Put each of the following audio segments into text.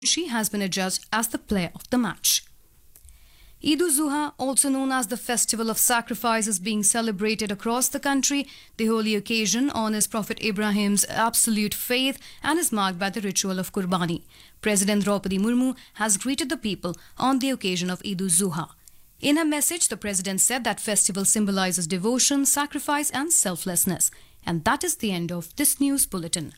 She has been adjudged as the player of the match. Eid al-Zuha, also known as the festival of sacrifice, is being celebrated across the country. The holy occasion honors Prophet Ibrahim's absolute faith and is marked by the ritual of Qurbani. President Draupadi Murmu has greeted the people on the occasion of Eid al-Zuha. In her message, the president said that festival symbolizes devotion, sacrifice, and selflessness. And that is the end of this news bulletin.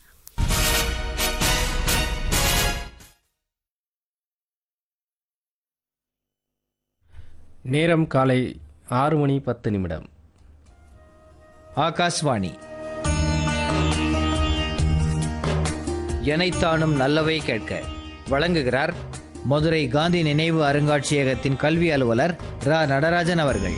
நேரம் காலை ஆறு மணி பத்து நிமிடம் ஆகாஷ்வாணி எனைத்தானும் நல்லவை கேட்க வழங்குகிறார் மதுரை காந்தி நினைவு அருங்காட்சியகத்தின் கல்வி அலுவலர் ரா நடராஜன் அவர்கள்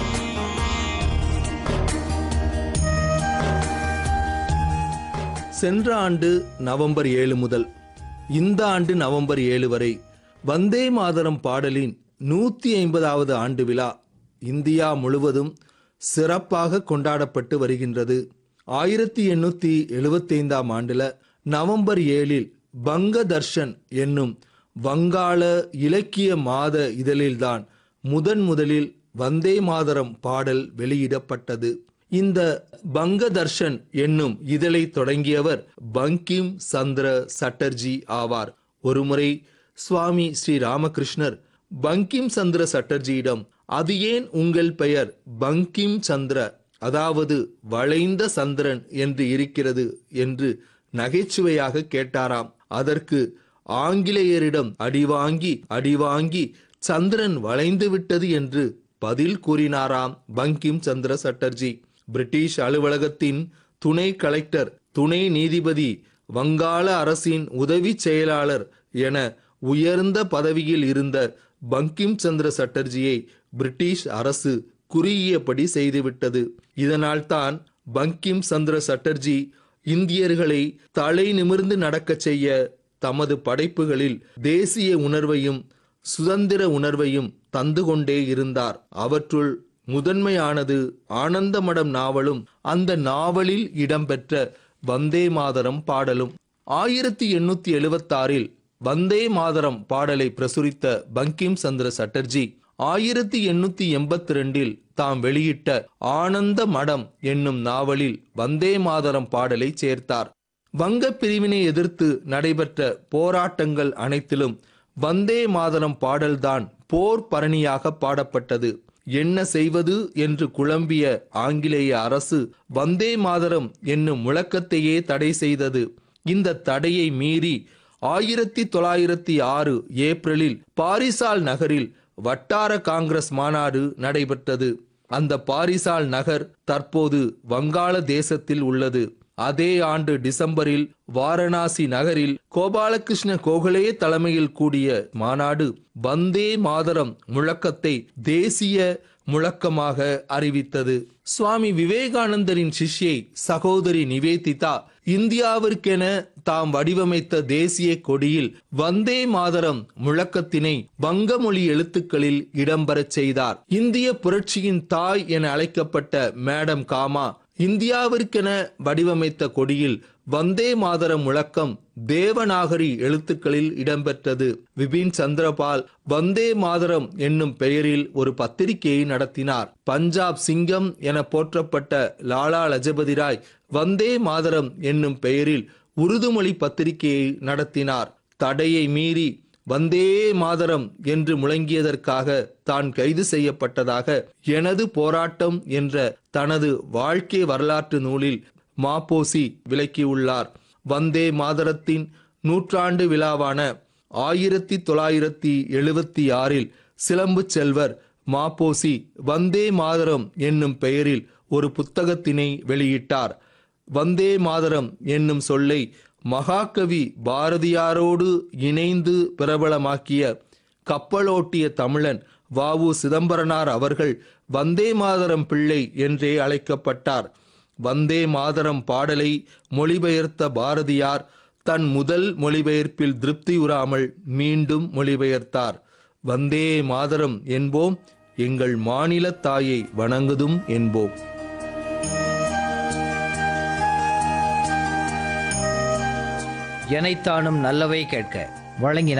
சென்ற ஆண்டு நவம்பர் ஏழு முதல் இந்த ஆண்டு நவம்பர் ஏழு வரை வந்தே மாதரம் பாடலின் நூற்றி ஐம்பதாவது ஆண்டு விழா இந்தியா முழுவதும் சிறப்பாக கொண்டாடப்பட்டு வருகின்றது ஆயிரத்தி எண்ணூற்றி எழுபத்தைந்தாம் ஆண்டில் நவம்பர் ஏழில் பங்க தர்ஷன் என்னும் வங்காள இலக்கிய மாத இதழில்தான் முதன் முதலில் வந்தே மாதரம் பாடல் வெளியிடப்பட்டது இந்த பங்க தர்ஷன் என்னும் இதழை தொடங்கியவர் பங்கிம் சந்திர சட்டர்ஜி ஆவார் ஒருமுறை சுவாமி ஸ்ரீ ராமகிருஷ்ணர் பங்கிம் சந்திர சட்டர்ஜியிடம் அது ஏன் உங்கள் பெயர் பங்கிம் சந்திர அதாவது வளைந்த சந்திரன் என்று இருக்கிறது என்று நகைச்சுவையாக கேட்டாராம் அதற்கு ஆங்கிலேயரிடம் அடிவாங்கி அடிவாங்கி சந்திரன் வளைந்து விட்டது என்று பதில் கூறினாராம் பங்கிம் சந்திர சட்டர்ஜி பிரிட்டிஷ் அலுவலகத்தின் துணை கலெக்டர் துணை நீதிபதி வங்காள அரசின் உதவி செயலாளர் என உயர்ந்த பதவியில் இருந்த பங்கிம் சந்திர சட்டர்ஜியை பிரிட்டிஷ் அரசு குறுகியபடி செய்துவிட்டது இதனால்தான் பங்கிம் சந்திர சட்டர்ஜி இந்தியர்களை தலை நிமிர்ந்து நடக்கச் செய்ய தமது படைப்புகளில் தேசிய உணர்வையும் சுதந்திர உணர்வையும் தந்து கொண்டே இருந்தார் அவற்றுள் முதன்மையானது ஆனந்தமடம் நாவலும் அந்த நாவலில் இடம்பெற்ற வந்தே மாதரம் பாடலும் ஆயிரத்தி எண்ணூத்தி எழுவத்தாறில் வந்தே மாதரம் பாடலை பிரசுரித்த பங்கிம் சந்திர சட்டர்ஜி ஆயிரத்தி எண்ணூத்தி எண்பத்தி ரெண்டில் தாம் வெளியிட்ட ஆனந்த மடம் என்னும் நாவலில் வந்தே மாதரம் பாடலை சேர்த்தார் வங்க பிரிவினை எதிர்த்து நடைபெற்ற போராட்டங்கள் அனைத்திலும் வந்தே மாதரம் பாடல்தான் போர் பரணியாக பாடப்பட்டது என்ன செய்வது என்று குழம்பிய ஆங்கிலேய அரசு வந்தே மாதரம் என்னும் முழக்கத்தையே தடை செய்தது இந்த தடையை மீறி ஆயிரத்தி தொள்ளாயிரத்தி ஆறு ஏப்ரலில் பாரிசால் நகரில் வட்டார காங்கிரஸ் மாநாடு நடைபெற்றது அந்த பாரிசால் நகர் தற்போது வங்காள தேசத்தில் உள்ளது அதே ஆண்டு டிசம்பரில் வாரணாசி நகரில் கோபாலகிருஷ்ண கோகலே தலைமையில் கூடிய மாநாடு வந்தே மாதரம் முழக்கத்தை தேசிய முழக்கமாக அறிவித்தது சுவாமி விவேகானந்தரின் சிஷ்யை சகோதரி நிவேதிதா இந்தியாவிற்கென தாம் வடிவமைத்த தேசிய கொடியில் வந்தே மாதரம் முழக்கத்தினை வங்கமொழி எழுத்துக்களில் இடம்பெறச் செய்தார் இந்திய புரட்சியின் தாய் என அழைக்கப்பட்ட மேடம் காமா இந்தியாவிற்கென வடிவமைத்த கொடியில் வந்தே மாதரம் முழக்கம் தேவநாகரி எழுத்துக்களில் இடம்பெற்றது விபின் சந்திரபால் வந்தே மாதரம் என்னும் பெயரில் ஒரு பத்திரிகையை நடத்தினார் பஞ்சாப் சிங்கம் என போற்றப்பட்ட லாலா லஜபதி ராய் வந்தே மாதரம் என்னும் பெயரில் உருதுமொழி பத்திரிகையை நடத்தினார் தடையை மீறி வந்தே மாதரம் என்று முழங்கியதற்காக தான் கைது செய்யப்பட்டதாக எனது போராட்டம் என்ற தனது வாழ்க்கை வரலாற்று நூலில் மாப்போசி விளக்கியுள்ளார் வந்தே மாதரத்தின் நூற்றாண்டு விழாவான ஆயிரத்தி தொள்ளாயிரத்தி எழுபத்தி ஆறில் சிலம்பு செல்வர் மாப்போசி வந்தே மாதரம் என்னும் பெயரில் ஒரு புத்தகத்தினை வெளியிட்டார் வந்தே மாதரம் என்னும் சொல்லை மகாகவி பாரதியாரோடு இணைந்து பிரபலமாக்கிய கப்பலோட்டிய தமிழன் வாவு சிதம்பரனார் அவர்கள் வந்தே மாதரம் பிள்ளை என்றே அழைக்கப்பட்டார் வந்தே மாதரம் பாடலை மொழிபெயர்த்த பாரதியார் தன் முதல் மொழிபெயர்ப்பில் திருப்தியுறாமல் மீண்டும் மொழிபெயர்த்தார் வந்தே மாதரம் என்போம் எங்கள் மாநில தாயை வணங்குதும் என்போம் எனைத்தானும் நல்லவை கேட்க வழங்கினார்